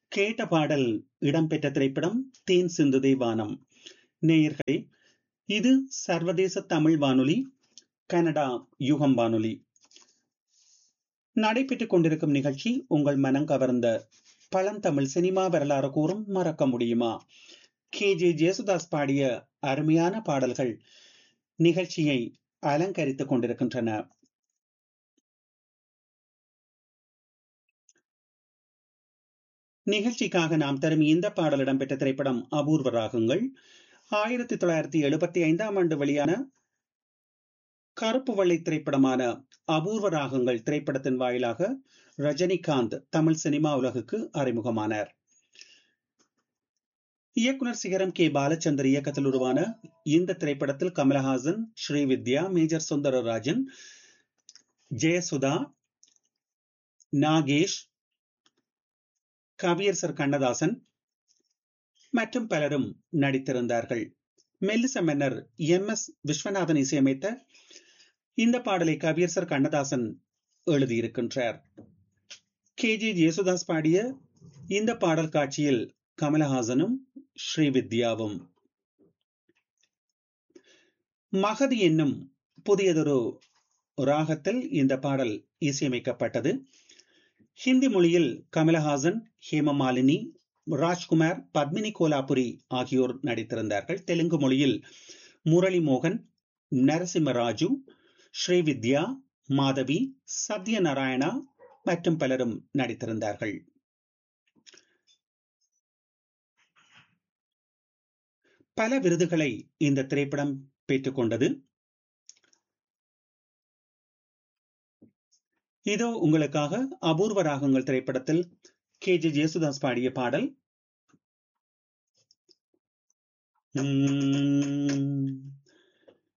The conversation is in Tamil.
கேட்ட பாடல் இடம்பெற்ற திரைப்படம் தேன் சிந்துதே வானம் நேயர்களே இது சர்வதேச தமிழ் வானொலி கனடா யுகம் வானொலி நடைபெற்றுக் கொண்டிருக்கும் நிகழ்ச்சி உங்கள் மனம் கவர்ந்த பழந்தமிழ் சினிமா வரலாறு கூறும் மறக்க முடியுமா கே ஜே ஜேசுதாஸ் பாடிய அருமையான பாடல்கள் நிகழ்ச்சியை அலங்கரித்துக் கொண்டிருக்கின்றன நிகழ்ச்சிக்காக நாம் தரும் இந்த பாடல் இடம்பெற்ற திரைப்படம் அபூர்வ ராகங்கள் ஆயிரத்தி தொள்ளாயிரத்தி எழுபத்தி ஐந்தாம் ஆண்டு வெளியான கருப்பு வெள்ளை திரைப்படமான அபூர்வ ராகங்கள் திரைப்படத்தின் வாயிலாக ரஜினிகாந்த் தமிழ் சினிமா உலகுக்கு அறிமுகமானார் இயக்குனர் சிகரம் கே பாலச்சந்தர் இயக்கத்தில் உருவான இந்த திரைப்படத்தில் கமலஹாசன் ஸ்ரீவித்யா மேஜர் சுந்தரராஜன் ஜெயசுதா நாகேஷ் கவியரசர் கண்ணதாசன் மற்றும் பலரும் நடித்திருந்தார்கள் மெல்லிச மன்னர் எம் எஸ் விஸ்வநாதன் இசையமைத்த இந்த பாடலை கவியரசர் கண்ணதாசன் எழுதியிருக்கின்றார் கே ஜி யேசுதாஸ் பாடிய இந்த பாடல் காட்சியில் கமலஹாசனும் ஸ்ரீவித்யாவும் மகதி என்னும் புதியதொரு ராகத்தில் இந்த பாடல் இசையமைக்கப்பட்டது ஹிந்தி மொழியில் கமலஹாசன் ஹேமமாலினி ராஜ்குமார் பத்மினி கோலாபுரி ஆகியோர் நடித்திருந்தார்கள் தெலுங்கு மொழியில் முரளி மோகன் நரசிம்மராஜு ஸ்ரீவித்யா மாதவி சத்யநாராயணா மற்றும் பலரும் நடித்திருந்தார்கள் பல விருதுகளை இந்த திரைப்படம் பெற்றுக்கொண்டது இதோ உங்களுக்காக அபூர்வ ராகங்கள் திரைப்படத்தில் கே ஜே ஜேசுதாஸ் பாடிய பாடல்